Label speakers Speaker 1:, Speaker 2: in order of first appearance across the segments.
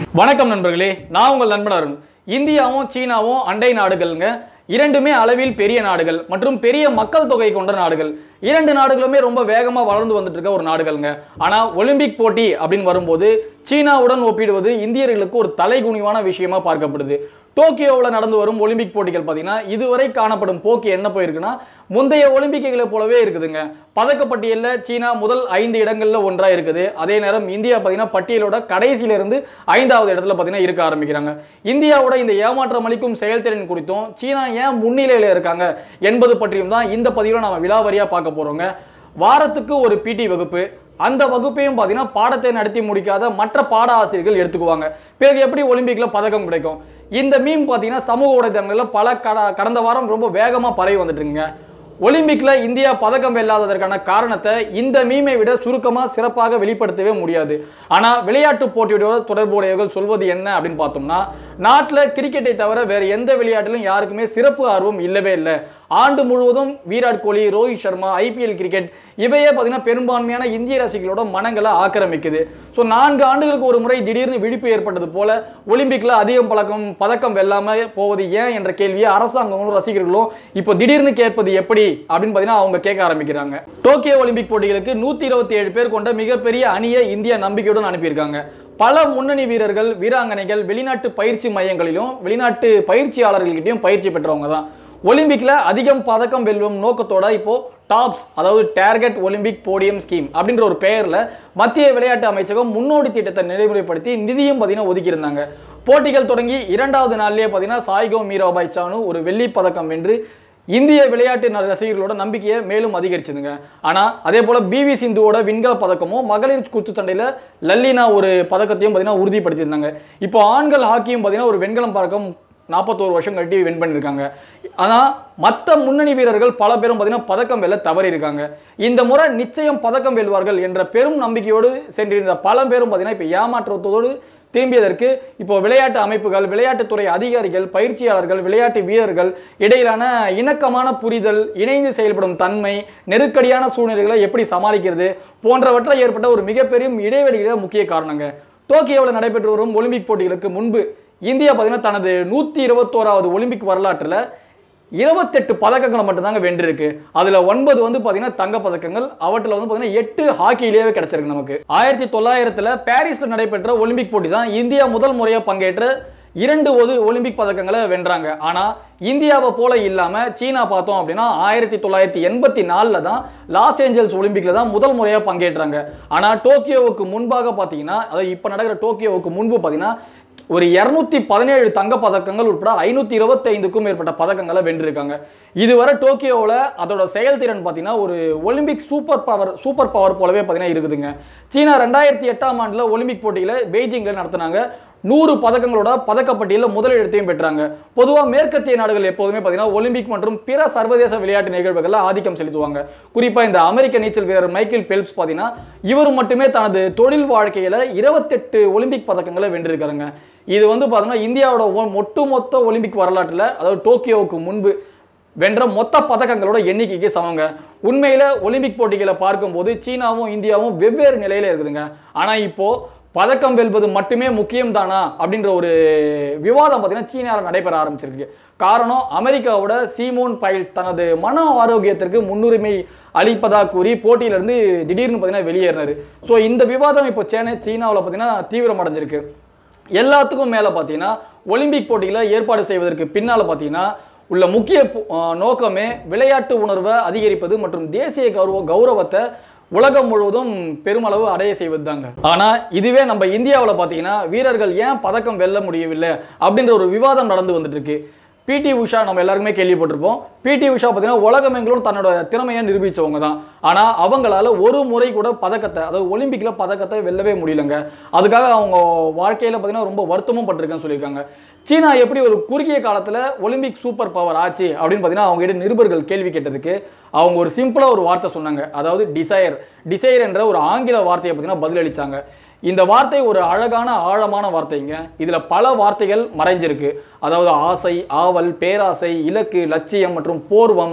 Speaker 1: வணக்கம் நண்பர்களே நான் உங்கள் நண்பன் அருண் இந்தியாவும் சீனாவும் அண்டை நாடுகள்ங்க இரண்டுமே அளவில் பெரிய நாடுகள் மற்றும் பெரிய மக்கள் தொகை கொண்ட நாடுகள் இரண்டு நாடுகளுமே ரொம்ப வேகமாக வளர்ந்து வந்துட்டு இருக்க ஒரு நாடுகள்ங்க ஆனால் ஒலிம்பிக் போட்டி அப்படின்னு வரும்போது சீனாவுடன் ஒப்பிடுவது இந்தியர்களுக்கு ஒரு தலைகுனிவான விஷயமா பார்க்கப்படுது டோக்கியோவில் நடந்து வரும் ஒலிம்பிக் போட்டிகள் பார்த்தீங்கன்னா இதுவரை காணப்படும் போக்கு என்ன போயிருக்குன்னா முந்தைய ஒலிம்பிக்குகளை போலவே இருக்குதுங்க பதக்கப்பட்டியலில் சீனா முதல் ஐந்து இடங்களில் ஒன்றாக இருக்குது அதே நேரம் இந்தியா பார்த்தீங்கன்னா பட்டியலோட கடைசியில இருந்து ஐந்தாவது இடத்துல பார்த்தீங்கன்னா இருக்க ஆரம்பிக்கிறாங்க இந்தியாவோட இந்த ஏமாற்றம் அளிக்கும் செயல்திறன் குறித்தும் சீனா ஏன் முன்னிலையில் இருக்காங்க என்பது பற்றியும் தான் இந்த பதிவில் நம்ம விலாவரியாக பார்க்க போகிறோங்க வாரத்துக்கு ஒரு பிடி வகுப்பு அந்த வகுப்பையும் பார்த்தீங்கன்னா பாடத்தை நடத்தி முடிக்காத மற்ற பாட ஆசிரியர்கள் எடுத்துக்குவாங்க பிறகு எப்படி ஒலிம்பிக்கில் பதக்கம் கிடைக்கும் இந்த மீம் பார்த்தீங்கன்னா சமூக ஊடகங்களில் பல கட கடந்த வாரம் ரொம்ப வேகமாக பரவி வந்துட்டுருங்க ஒலிம்பிக்கில் இந்தியா பதக்கம் வெல்லாததற்கான காரணத்தை இந்த மீமை விட சுருக்கமாக சிறப்பாக வெளிப்படுத்தவே முடியாது ஆனால் விளையாட்டு போட்டியோட தொடர்புடையவர்கள் சொல்வது என்ன அப்படின்னு பார்த்தோம்னா நாட்டில் கிரிக்கெட்டை தவிர வேறு எந்த விளையாட்டிலும் யாருக்குமே சிறப்பு ஆர்வம் இல்லவே இல்லை ஆண்டு முழுவதும் விராட் கோலி ரோஹித் சர்மா ஐபிஎல் கிரிக்கெட் இவையே பார்த்தீங்கன்னா பெரும்பான்மையான இந்திய ரசிகர்களோட மனங்களை ஆக்கிரமிக்குது ஸோ நான்கு ஆண்டுகளுக்கு ஒரு முறை திடீர்னு விழிப்பு ஏற்பட்டது போல ஒலிம்பிக்கில் அதிகம் பழக்கம் பதக்கம் வெல்லாமல் போவது ஏன் என்ற கேள்வியை அரசாங்கங்களும் ரசிகர்களும் இப்போ திடீர்னு கேட்பது எப்படி அப்படின்னு பார்த்தீங்கன்னா அவங்க கேட்க ஆரம்பிக்கிறாங்க டோக்கியோ ஒலிம்பிக் போட்டிகளுக்கு நூற்றி இருபத்தி ஏழு பேர் கொண்ட மிகப்பெரிய அணியை இந்தியா நம்பிக்கையுடன் அனுப்பியிருக்காங்க பல முன்னணி வீரர்கள் வீராங்கனைகள் வெளிநாட்டு பயிற்சி மையங்களிலும் வெளிநாட்டு பயிற்சியாளர்கள்கிட்டையும் பயிற்சி பெற்றவங்க தான் ஒலிம்பிக்ல அதிகம் பதக்கம் வெல்லும் நோக்கத்தோட இப்போ டாப்ஸ் அதாவது டார்கெட் ஒலிம்பிக் போடியம் ஸ்கீம் அப்படின்ற ஒரு பெயர்ல மத்திய விளையாட்டு அமைச்சகம் முன்னோடி திட்டத்தை நடைமுறைப்படுத்தி நிதியும் பார்த்தீங்கன்னா ஒதுக்கியிருந்தாங்க போட்டிகள் தொடங்கி இரண்டாவது நாள்லயே பார்த்தீங்கன்னா சாய்கோ மீராபாய் சானு ஒரு வெள்ளி பதக்கம் வென்று இந்திய விளையாட்டு ந- ரசிகர்களோட நம்பிக்கையை மேலும் அதிகரிச்சதுங்க ஆனால் அதே போல் பிவி சிந்துவோட விண்கல பதக்கமும் மகளிர் குத்துச்சண்டையில் லல்லினா ஒரு பதக்கத்தையும் பார்த்தீங்கன்னா உறுதிப்படுத்தியிருந்தாங்க இப்போ ஆண்கள் ஹாக்கியும் பார்த்தீங்கன்னா ஒரு வெண்கலம் பதக்கம் நாற்பத்தோரு வருஷம் கட்டி வின் பண்ணியிருக்காங்க ஆனால் மற்ற முன்னணி வீரர்கள் பல பேரும் பார்த்தீங்கன்னா பதக்கம் வெல்ல தவறி இருக்காங்க இந்த முறை நிச்சயம் பதக்கம் வெல்வார்கள் என்ற பெரும் நம்பிக்கையோடு சென்றிருந்த பல பேரும் பார்த்தீங்கன்னா இப்போ ஏமாற்றத்தோடு திரும்பியதற்கு இப்போ விளையாட்டு அமைப்புகள் விளையாட்டுத்துறை அதிகாரிகள் பயிற்சியாளர்கள் விளையாட்டு வீரர்கள் இடையிலான இணக்கமான புரிதல் இணைந்து செயல்படும் தன்மை நெருக்கடியான சூழ்நிலைகளை எப்படி சமாளிக்கிறது போன்றவற்றை ஏற்பட்ட ஒரு மிகப்பெரும் இடைவெளிகள முக்கிய காரணங்க டோக்கியோவில் நடைபெற்று வரும் ஒலிம்பிக் போட்டிகளுக்கு முன்பு இந்தியா பார்த்தீங்கன்னா தனது நூற்றி இருபத்தோராவது ஒலிம்பிக் வரலாற்றில் இருபத்தெட்டு பதக்கங்களை மட்டும்தாங்க வென்றிருக்கு அதில் ஒன்பது வந்து பார்த்தீங்கன்னா தங்க பதக்கங்கள் அவற்றில் வந்து பார்த்தீங்கன்னா எட்டு ஹாக்கியிலேயே கிடைச்சிருக்கு நமக்கு ஆயிரத்தி தொள்ளாயிரத்தில் பாரிஸில் நடைபெற்ற ஒலிம்பிக் போட்டி தான் இந்தியா முதல் முறையாக பங்கேற்ற இரண்டு ஒரு ஒலிம்பிக் பதக்கங்களை வென்றாங்க ஆனால் இந்தியாவை போல இல்லாமல் சீனா பார்த்தோம் அப்படின்னா ஆயிரத்தி தொள்ளாயிரத்தி எண்பத்தி நாலில் தான் லாஸ் ஏஞ்சல்ஸ் ஒலிம்பிக்கில் தான் முதல் முறையாக பங்கேற்றாங்க ஆனால் டோக்கியோவுக்கு முன்பாக பார்த்தீங்கன்னா அதாவது இப்போ நடக்கிற டோக்கியோவுக்கு முன்பு பார்த்தீங்கன்னா ஒரு இரநூத்தி பதினேழு தங்க பதக்கங்கள் உட்பட ஐநூற்றி இருபத்தைந்துக்கும் மேற்பட்ட பதக்கங்களை வென்றிருக்காங்க இதுவரை டோக்கியோவில் அதோட செயல்திறன் பார்த்தீங்கன்னா ஒரு Olympic super power super power போலவே பார்த்தீங்கன்னா இருக்குதுங்க சீனா ரெண்டாயிரத்தி எட்டாம் ஆண்டில் ஒலிம்பிக் போட்டியில் பெய்ஜிங்கில் நடத்தினாங்க நூறு பதக்கங்களோட பதக்கப்பட்டியலில் முதலிடத்தையும் பெற்றாங்க பொதுவாக மேற்கத்திய நாடுகள் எப்போதுமே பார்த்தீங்கன்னா ஒலிம்பிக் மற்றும் பிற சர்வதேச விளையாட்டு நிகழ்வுகளில் ஆதிக்கம் செலுத்துவாங்க குறிப்பாக இந்த அமெரிக்க நீச்சல் வீரர் மைக்கேல் பெல்ப்ஸ் பார்த்தீங்கன்னா இவர் மட்டுமே தனது தொழில் வாழ்க்கையில் இருபத்தெட்டு ஒலிம்பிக் பதக்கங்களை வென்றிருக்காருங்க இது வந்து பார்த்தீங்கன்னா இந்தியாவோட ஒ- ஒட்டுமொத்த ஒலிம்பிக் வரலாற்றில் அதாவது டோக்கியோவுக்கு முன்பு வென்ற மொத்த பதக்கங்களோட எண்ணிக்கைக்கு சமங்க உண்மையில் ஒலிம்பிக் போட்டிகளை பார்க்கும்போது சீனாவும் இந்தியாவும் வெவ்வேறு நிலையில் இருக்குதுங்க ஆனால் இப்போ பதக்கம் வெல்வது மட்டுமே முக்கியம் தானா அப்படின்ற ஒரு விவாதம் பார்த்தீங்கன்னா சீனாவில் நடைபெற ஆரம்பிச்சிருக்கு காரணம் அமெரிக்காவோட சீமோன் பைல்ஸ் தனது மன ஆரோக்கியத்திற்கு முன்னுரிமை அளிப்பதாக கூறி போட்டியிலிருந்து திடீர்னு பார்த்தீங்கன்னா வெளியேறினார் ஸோ இந்த விவாதம் இப்போ சேனை சீனாவில் பார்த்தீங்கன்னா தீவிரமடைஞ்சிருக்கு எல்லாத்துக்கும் மேலே பார்த்தீங்கன்னா ஒலிம்பிக் போட்டிகளை ஏற்பாடு செய்வதற்கு பின்னால் பார்த்தீங்கன்னா உள்ள முக்கிய பு- அஹ் நோக்கமே விளையாட்டு உணர்வை அதிகரிப்பது மற்றும் தேசிய கௌரவ கௌரவத்தை உலகம் முழுவதும் பெருமளவு அடைய செய்வது தாங்க ஆனால் இதுவே நம்ம இந்தியாவில் பார்த்தீங்கன்னா வீரர்கள் ஏன் பதக்கம் வெல்ல முடியவில்லை அப்படின்ற ஒரு விவாதம் நடந்து வந்துட்டு இருக்கு பிடி உஷா நம்ம எல்லாருக்குமே கேள்விப்பட்டிருப்போம் பிடி உஷா பார்த்தீங்கன்னா உலகமெங்கிலும் தன்னோட திறமையை நிரூபித்தவங்க தான் ஆனால் அவங்களால ஒரு முறை கூட பதக்கத்தை அதாவது ஒலிம்பிக்கில் பதக்கத்தை வெல்லவே முடியலங்க அதுக்காக அவங்க வாழ்க்கையில் பார்த்தீங்கன்னா ரொம்ப வருத்தமும் பட்டிருக்கேன்னு சொல்லியிருக்காங்க சீனா எப்படி ஒரு குறுகிய காலத்தில் ஒலிம்பிக் சூப்பர் பவர் ஆச்சு அப்படின்னு பார்த்தீங்கன்னா அவங்க கிட்ட நிருபர்கள் கேள்வி கேட்டதுக்கு அவங்க ஒரு சிம்பிளாக ஒரு வார்த்தை சொன்னாங்க அதாவது டிசையர் டிசையர் என்ற ஒரு ஆங்கில வார்த்தையை பார்த்தீங்கன்னா பதிலளிச்சாங்க இந்த வார்த்தை ஒரு அழகான ஆழமான வார்த்தைங்க இதில் பல வார்த்தைகள் மறைஞ்சிருக்கு அதாவது ஆசை ஆவல் பேராசை இலக்கு லட்சியம் மற்றும் போர்வம்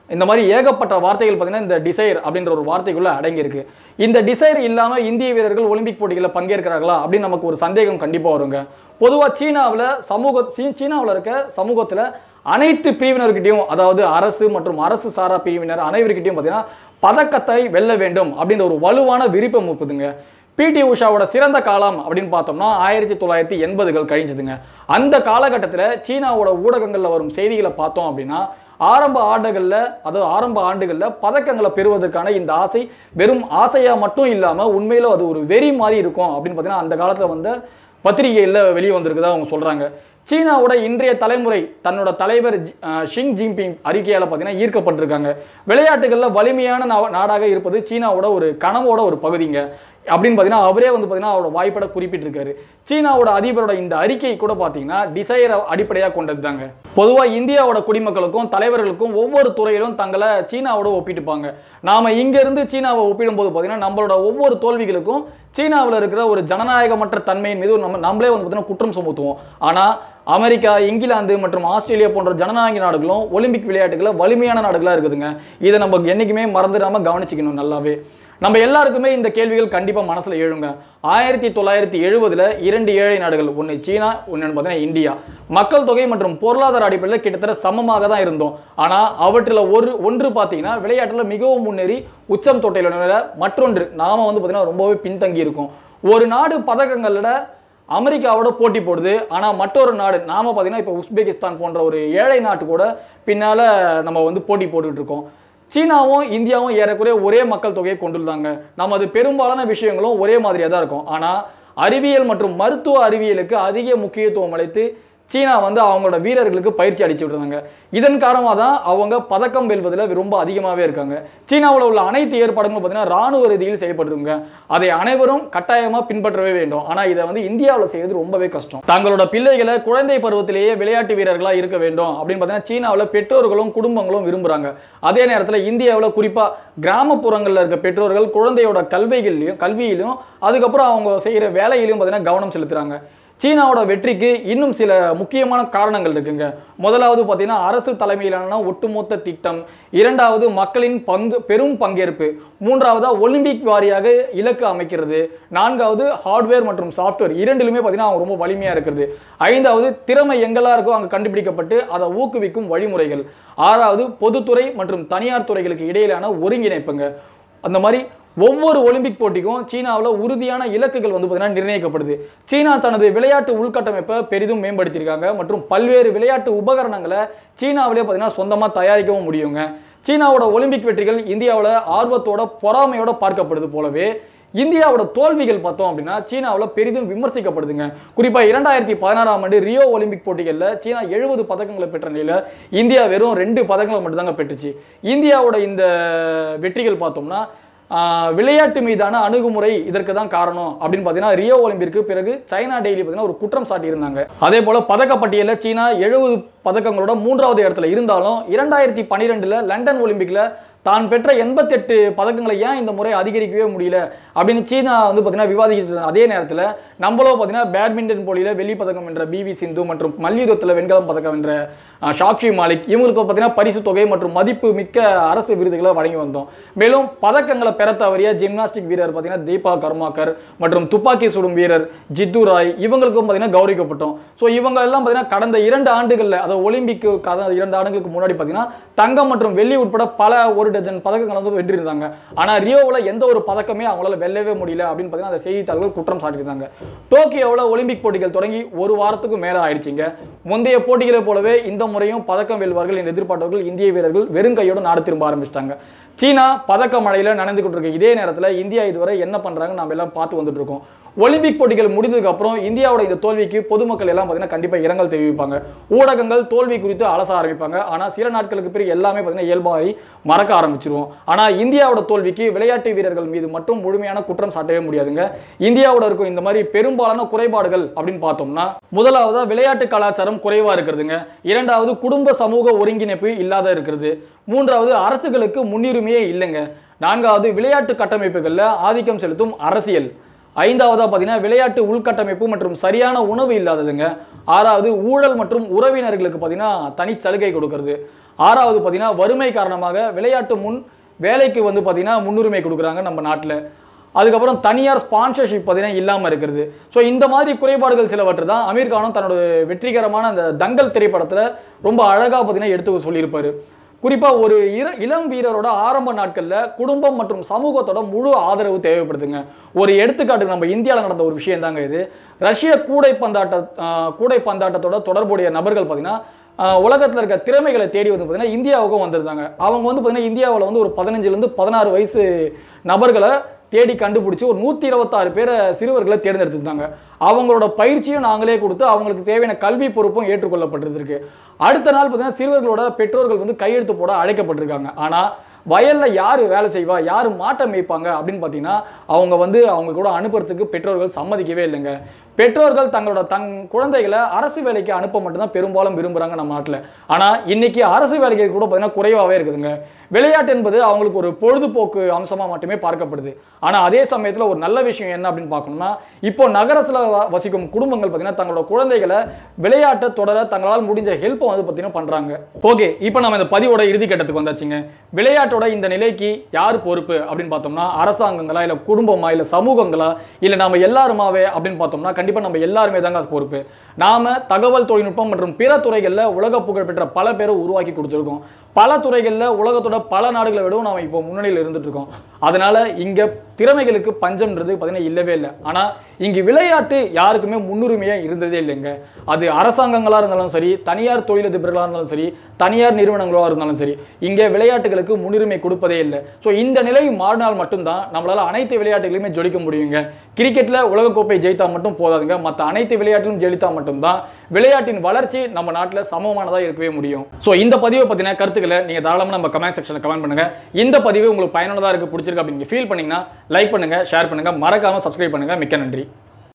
Speaker 1: இந்த மாதிரி ஏகப்பட்ட வார்த்தைகள் பார்த்தீங்கன்னா இந்த டிசைர் அப்படின்ற ஒரு வார்த்தைக்குள்ள அடங்கியிருக்கு இந்த டிசைர் இல்லாமல் இந்திய வீரர்கள் ஒலிம்பிக் போட்டிகளில் பங்கேற்கிறார்களா அப்படின்னு நமக்கு ஒரு சந்தேகம் கண்டிப்பாக வருங்க பொதுவாக சீனாவில் சமூக சீ- சீனாவில் இருக்க சமூகத்தில் அனைத்து பிரிவினர்கிட்டையும் அதாவது அரசு மற்றும் அரசு சாரா பிரிவினர் அனைவருக்கிட்டையும் பார்த்தீங்கன்னா பதக்கத்தை வெல்ல வேண்டும் அப்படின்ற ஒரு வலுவான விருப்பம் இருக்குதுங்க பிடி உஷாவோட சிறந்த காலம் அப்படின்னு பார்த்தோம்னா ஆயிரத்தி தொள்ளாயிரத்தி எண்பதுகள் கழிஞ்சதுங்க அந்த காலகட்டத்தில் சீனாவோட ஊடகங்களில் வரும் செய்திகளை பார்த்தோம் அப்படின்னா ஆரம்ப ஆண்டுகளில் அதாவது ஆரம்ப ஆண்டுகளில் பதக்கங்களை பெறுவதற்கான இந்த ஆசை வெறும் ஆசையாக மட்டும் இல்லாமல் உண்மையில் அது ஒரு வெறி மாதிரி இருக்கும் அப்படின்னு பார்த்தீங்கன்னா அந்த காலத்தில் வந்த பத்திரிகையில் வெளியே வந்திருக்குதா அவங்க சொல்கிறாங்க சீனாவோட இன்றைய தலைமுறை தன்னோட தலைவர் ஜி- அஹ் ஷிங் ஜின்பிங் அறிக்கையால் பார்த்தீங்கன்னா ஈர்க்கப்பட்டிருக்காங்க விளையாட்டுகளில் வலிமையான நா- நாடாக இருப்பது சீனாவோட ஒரு கனவோட ஒரு பகுதிங்க அப்படின்னு பார்த்தீங்கன்னா அவரே வந்து பார்த்தீங்கன்னா அவரோட வாய்ப்பட குறிப்பிட்டிருக்காரு சீனாவோட அதிபரோட இந்த அறிக்கை கூட பார்த்தீங்கன்னா டிசைரை அடிப்படையாக கொண்டது தாங்க பொதுவாக இந்தியாவோட குடிமக்களுக்கும் தலைவர்களுக்கும் ஒவ்வொரு துறையிலும் தங்களை சீனாவோட ஒப்பிட்டுப்பாங்க நாம இங்கேருந்து சீனாவை ஒப்பிடும்போது பார்த்தீங்கன்னா நம்மளோட ஒவ்வொரு தோல்விகளுக்கும் சீனாவில் இருக்கிற ஒரு ஜனநாயகமற்ற தன்மையின் மீது நம்ம நம்மளே வந்து பார்த்தீங்கன்னா குற்றம் சுமத்துவோம் ஆனால் அமெரிக்கா இங்கிலாந்து மற்றும் ஆஸ்திரேலியா போன்ற ஜனநாயக நாடுகளும் ஒலிம்பிக் விளையாட்டுகளை வலிமையான நாடுகளாக இருக்குதுங்க இதை நம்ம என்றைக்குமே மறந்துடாம கவனிச்சுக்கணும் நல்லாவே நம்ம எல்லாருக்குமே இந்த கேள்விகள் கண்டிப்பாக மனசில் எழுங்க ஆயிரத்தி தொள்ளாயிரத்தி எழுபதுல இரண்டு ஏழை நாடுகள் ஒன்று சீனா ஒன்று பார்த்தீங்கன்னா இந்தியா மக்கள் தொகை மற்றும் பொருளாதார அடிப்படையில் கிட்டத்தட்ட சமமாக தான் இருந்தோம் ஆனால் அவற்றில் ஒரு ஒன்று பார்த்தீங்கன்னா விளையாட்டில் மிகவும் முன்னேறி உச்சம் தொட்டையில் மற்றொன்று நாம வந்து பார்த்தீங்கன்னா ரொம்பவே பின்தங்கி இருக்கோம் ஒரு நாடு பதக்கங்களோட அமெரிக்காவோட போட்டி போடுது ஆனால் மற்றொரு நாடு நாம பார்த்தீங்கன்னா இப்போ உஸ்பெகிஸ்தான் போன்ற ஒரு ஏழை நாட்டு கூட பின்னால் நம்ம வந்து போட்டி போட்டுக்கிட்டு இருக்கோம் சீனாவும் இந்தியாவும் ஏறக்குறைய ஒரே மக்கள் தொகையை கொண்டுள்ளாங்க நமது பெரும்பாலான விஷயங்களும் ஒரே மாதிரியாக தான் இருக்கும் ஆனால் அறிவியல் மற்றும் மருத்துவ அறிவியலுக்கு அதிக முக்கியத்துவம் அளித்து சீனா வந்து அவங்களோட வீரர்களுக்கு பயிற்சி அளிச்சு விட்டுருந்தாங்க இதன் காரணமாக தான் அவங்க பதக்கம் வெல்வதில் ரொம்ப அதிகமாகவே இருக்காங்க சீனாவில் உள்ள அனைத்து ஏற்பாடுகளும் பார்த்தீங்கன்னா ராணுவ ரீதியில் செய்யப்பட்டிருங்க அதை அனைவரும் கட்டாயமாக பின்பற்றவே வேண்டும் ஆனால் இதை வந்து இந்தியாவில் செய்வது ரொம்பவே கஷ்டம் தங்களோட பிள்ளைகளை குழந்தை பருவத்திலேயே விளையாட்டு வீரர்களாக இருக்க வேண்டும் அப்படின்னு பார்த்தீங்கன்னா சீனாவில் பெற்றோர்களும் குடும்பங்களும் விரும்புகிறாங்க அதே நேரத்தில் இந்தியாவில் குறிப்பாக கிராமப்புறங்களில் இருக்க பெற்றோர்கள் குழந்தையோட கல்விகள்லையும் கல்வியிலும் அதுக்கப்புறம் அவங்க செய்கிற வேலையிலையும் பார்த்தீங்கன்னா கவனம் செலுத்துகிறாங்க சீனாவோட வெற்றிக்கு இன்னும் சில முக்கியமான காரணங்கள் இருக்குங்க முதலாவது பார்த்தீங்கன்னா அரசு தலைமையிலான ஒட்டுமொத்த திட்டம் இரண்டாவது மக்களின் பங்கு பெரும் பங்கேற்பு மூன்றாவதா ஒலிம்பிக் வாரியாக இலக்கு அமைக்கிறது நான்காவது ஹார்ட்வேர் மற்றும் சாஃப்ட்வேர் இரண்டிலுமே பார்த்தீங்கன்னா அவங்க ரொம்ப வலிமையாக இருக்கிறது ஐந்தாவது திறமை எங்கெல்லாம் இருக்கோ அங்கே கண்டுபிடிக்கப்பட்டு அதை ஊக்குவிக்கும் வழிமுறைகள் ஆறாவது பொதுத்துறை மற்றும் தனியார் துறைகளுக்கு இடையிலான ஒருங்கிணைப்புங்க அந்த மாதிரி ஒவ்வொரு ஒலிம்பிக் போட்டிக்கும் சீனாவில் உறுதியான இலக்குகள் வந்து பார்த்தீங்கன்னா நிர்ணயிக்கப்படுது சீனா தனது விளையாட்டு உள்கட்டமைப்பை பெரிதும் மேம்படுத்தியிருக்காங்க மற்றும் பல்வேறு விளையாட்டு உபகரணங்களை சீனாவிலே பார்த்தீங்கன்னா சொந்தமாக தயாரிக்கவும் முடியுங்க சீனாவோட ஒலிம்பிக் வெற்றிகள் இந்தியாவில் ஆர்வத்தோட பொறாமையோட பார்க்கப்படுது போலவே இந்தியாவோட தோல்விகள் பார்த்தோம் அப்படின்னா சீனாவில் பெரிதும் விமர்சிக்கப்படுதுங்க குறிப்பாக இரண்டாயிரத்தி பதினாறாம் ஆண்டு ரியோ ஒலிம்பிக் போட்டிகளில் சீனா எழுபது பதக்கங்களை பெற்ற நிலையில் இந்தியா வெறும் ரெண்டு பதக்கங்களை மட்டும்தாங்க பெற்றுச்சு இந்தியாவோட இந்த வெற்றிகள் பார்த்தோம்னா ஆஹ், விளையாட்டு மீதான அணுகுமுறை இதற்கு தான் காரணம் அப்படின்னு பார்த்தீங்கன்னா ரியோ ஒலிம்பிற்கு பிறகு சைனா டெய்லி பார்த்தீங்கன்னா ஒரு குற்றம் சாட்டியிருந்தாங்க அதே போல பதக்கப்பட்டியலில் சீனா எழுபது பதக்கங்களோட மூன்றாவது இடத்துல இருந்தாலும் இரண்டாயிரத்தி பன்னிரெண்டில் லண்டன் ஒலிம்பிக்கில் தான் பெற்ற எண்பத்தெட்டு பதக்கங்களை ஏன் இந்த முறை அதிகரிக்கவே முடியல அப்படின்னு சீனா வந்து பார்த்தீங்கன்னா விவாதிக்கிட்டு இருந்தாங்க. அதே நேரத்தில் நம்மளோ பார்த்தீங்கன்னா பேட்மிண்டன் போட்டியில் வெள்ளி பதக்கம் வென்ற பிவி சிந்து மற்றும் மல்யுத்தத்தில் வெண்கலம் பதக்கம் வென்ற அஹ், சாக்ஷி மாலிக் இவங்களுக்கு பார்த்தீங்கன்னா பரிசு தொகை மற்றும் மதிப்பு மிக்க அரசு விருதுகளை வழங்கி வந்தோம் மேலும் பதக்கங்களை பெற தவறிய ஜிம்னாஸ்டிக் வீரர் பார்த்தீங்கன்னா தீபா கர்மாக்கர் மற்றும் துப்பாக்கி சுடும் வீரர் ஜித்து ராய் இவங்களுக்கும் பார்த்தீங்கன்னா கௌரவிக்கப்பட்டோம் ஸோ இவங்க எல்லாம் பார்த்தீங்கன்னா கடந்த இரண்டு ஆண்டுகளில் அதாவது ஒலிம்பிக்கு கடந்த இரண்டு ஆண்டுகளுக்கு முன்னாடி பார்த்தீங்கன்னா தங்கம் மற்றும் வெள்ளி உட்பட பல ஒரு டஜன் பதக்கங்களை வந்து வென்றிருந்தாங்க ஆனால் ரியோவில் எந்த ஒரு பதக்கமே அவங்களால வெல்லவே முடியல அப்படின்னு பார்த்தீங்கன்னா அந்த செய்தித்தாள்கள் குற்றம் சாட்டியிருந்தாங்க டோக்கியோவில் ஒலிம்பிக் போட்டிகள் தொடங்கி ஒரு வாரத்துக்கு மேலே ஆயிடுச்சுங்க முந்தைய போட்டிகளை போலவே இந்த முறையும் பதக்கம் வெல்வார்கள் என்று எதிர்பார்த்தவர்கள் இந்திய வீரர்கள் வெறும் கையோட நாடு திரும்ப ஆரம்பிச்சிட்டாங்க சீனா பதக்க மழையில் நடந்துகிட்டு இருக்க இதே நேரத்தில் இந்தியா இதுவரை என்ன பண்ணுறாங்க நம்ம எல்லாம் பார்த்து வந்துட்டு இருக்கோம் ஒலிம்பிக் போட்டிகள் முடிந்ததுக்கு அப்புறம் இந்தியாவோட இந்த தோல்விக்கு பொதுமக்கள் எல்லாம் பார்த்தீங்கன்னா கண்டிப்பாக இரங்கல் தெரிவிப்பாங்க ஊடகங்கள் தோல்வி குறித்து அலச ஆரம்பிப்பாங்க ஆனால் சில நாட்களுக்கு பிறகு எல்லாமே பார்த்தீங்கன்னா இயல்பாகி மறக்க ஆரம்பிச்சிருவோம் ஆனால் இந்தியாவோட தோல்விக்கு விளையாட்டு வீரர்கள் மீது மட்டும் முழுமையான குற்றம் சாட்டவே முடியாதுங்க இந்தியாவோட இருக்கும் இந்த மாதிரி பெரும்பாலான குறைபாடுகள் அப்படின்னு பார்த்தோம்னா முதலாவதா விளையாட்டு கலாச்சாரம் குறைவா இருக்கிறதுங்க இரண்டாவது குடும்ப சமூக ஒருங்கிணைப்பு இல்லாத இருக்கிறது மூன்றாவது அரசுகளுக்கு முன்னுரிமையே இல்லைங்க நான்காவது விளையாட்டு கட்டமைப்புகளில் ஆதிக்கம் செலுத்தும் அரசியல் ஐந்தாவதா பார்த்தீங்கன்னா விளையாட்டு உள்கட்டமைப்பு மற்றும் சரியான உணவு இல்லாததுங்க ஆறாவது ஊழல் மற்றும் உறவினர்களுக்கு பார்த்தீங்கன்னா தனி சலுகை கொடுக்கறது ஆறாவது பார்த்தீங்கன்னா வறுமை காரணமாக விளையாட்டு முன் வேலைக்கு வந்து பார்த்தீங்கன்னா முன்னுரிமை கொடுக்குறாங்க நம்ம நாட்டில் அதுக்கப்புறம் தனியார் ஸ்பான்சர்ஷிப் பார்த்தீங்கன்னா இல்லாமல் இருக்கிறது ஸோ இந்த மாதிரி குறைபாடுகள் சிலவற்றை தான் அமீர் கானும் தன்னோட வெற்றிகரமான அந்த தங்கல் திரைப்படத்தில் ரொம்ப அழகாக பார்த்தீங்கன்னா எடுத்து சொல்லியிருப்பாரு குறிப்பாக ஒரு இர இளம் வீரரோட ஆரம்ப நாட்களில் குடும்பம் மற்றும் சமூகத்தோட முழு ஆதரவு தேவைப்படுதுங்க ஒரு எடுத்துக்காட்டுக்கு நம்ம இந்தியாவில் நடந்த ஒரு விஷயம் தாங்க இது ரஷ்ய கூடை பந்தாட்ட ஆஹ், கூடை பந்தாட்டத்தோட தொடர்புடைய நபர்கள் பார்த்தீங்கன்னா உலகத்தில் இருக்க திறமைகளை தேடி வந்து பார்த்தீங்கன்னா இந்தியாவுக்கும் வந்திருந்தாங்க அவங்க வந்து பார்த்தீங்கன்னா இந்தியாவில் வந்து ஒரு பதினஞ்சுலேருந்து பதினாறு வயசு நபர்களை தேடி கண்டுபிடிச்சி ஒரு நூற்றி இருபத்தாறு பேரை சிறுவர்களை தேர்ந்தெடுத்திருந்தாங்க அவங்களோட பயிற்சியும் நாங்களே கொடுத்து அவங்களுக்கு தேவையான கல்வி பொறுப்பும் ஏற்றுக்கொள்ளப்பட்டிருக்கு அடுத்த நாள் பார்த்தீங்கன்னா சிறுவர்களோட பெற்றோர்கள் வந்து கையெழுத்து போட அழைக்கப்பட்டிருக்காங்க ஆனால் வயலில் யார் வேலை செய்வா யார் மாட்டை மேய்ப்பாங்க அப்படின்னு பார்த்தீங்கன்னா அவங்க வந்து அவங்க கூட அனுப்புறதுக்கு பெற்றோர்கள் சம்மதிக்கவே இல்லைங்க பெற்றோர்கள் தங்களோட தங் குழந்தைகளை அரசு வேலைக்கு அனுப்ப மட்டும்தான் பெரும்பாலும் விரும்புகிறாங்க நம்ம நாட்டில் ஆனால் இன்னைக்கு அரசு வேலைக்கு கூட பார்த்தீங்கன்னா குறைவாகவே இருக்குதுங்க விளையாட்டு என்பது அவங்களுக்கு ஒரு பொழுதுபோக்கு அம்சமாக மட்டுமே பார்க்கப்படுது ஆனால் அதே சமயத்தில் ஒரு நல்ல விஷயம் என்ன அப்படின்னு பார்க்கணும்னா இப்போ நகரத்தில் வசிக்கும் குடும்பங்கள் பார்த்தீங்கன்னா தங்களோட குழந்தைகளை விளையாட்டை தொடர தங்களால் முடிஞ்ச ஹெல்ப்பை வந்து பார்த்தீங்கன்னா பண்ணுறாங்க ஓகே இப்போ நம்ம இந்த பதிவோட இறுதி கட்டத்துக்கு வந்தாச்சுங்க விளையாட்டோட இந்த நிலைக்கு யார் பொறுப்பு அப்படின்னு பார்த்தோம்னா அரசாங்கங்களா இல்லை குடும்பமா இல்லை சமூகங்களா இல்லை நாம எல்லாருமாவே அப்படின்னு பார்த்தோம்னா கண்டிப்பாக நம்ம எல்லாருமே தாங்க பொறுப்பு நாம தகவல் தொழில்நுட்பம் மற்றும் பிற துறைகளில் உலக புகழ்பெற்ற பல பேரை உருவாக்கி கொடுத்துருக்கோம் பல துறைகளில் உலகத்தோட பல நாடுகளை விடவும் நாம இப்போ முன்னணியில் இருந்துட்டு இருக்கோம் அதனால இங்க திறமைகளுக்கு பஞ்சம்ன்றது பார்த்தீங்கன்னா இல்லவே இல்லை ஆனால் இங்கு விளையாட்டு யாருக்குமே முன்னுரிமையாக இருந்ததே இல்லைங்க அது அரசாங்கங்களாக இருந்தாலும் சரி தனியார் தொழிலதிபர்களாக இருந்தாலும் சரி தனியார் நிறுவனங்களாக இருந்தாலும் சரி இங்கே விளையாட்டுகளுக்கு முன்னுரிமை கொடுப்பதே இல்லை ஸோ இந்த நிலை மாறினால் மட்டும்தான் நம்மளால அனைத்து விளையாட்டுகளையுமே ஜொலிக்க முடியுங்க கிரிக்கெட்டில் உலகக்கோப்பை ஜெயித்தா மட்டும் போதாதுங்க மற்ற அனைத்து விளையாட்டிலும் ஜெயித்தா மட்டும்தான் விளையாட்டின் வளர்ச்சி நம்ம நாட்டில் சமமானதாக இருக்கவே முடியும் ஸோ இந்த பதிவை பற்றின கருத்துக்களை நீங்கள் தாராளமாக நம்ம கமெண்ட் செக்ஷனில் கமெண்ட் பண்ணுங்க இந்த பதிவு உங்களுக்கு பயனுள்ளதாக இருக்கு பிடிச்சிருக்கு அப்படின்னு ஃபீல் பண்ணீங்கன்னா லைக் பண்ணுங்க ஷேர் பண்ணுங்க மறக்காம சப்ஸ்கிரைப் பண்ணுங்க மிக்க நன்றி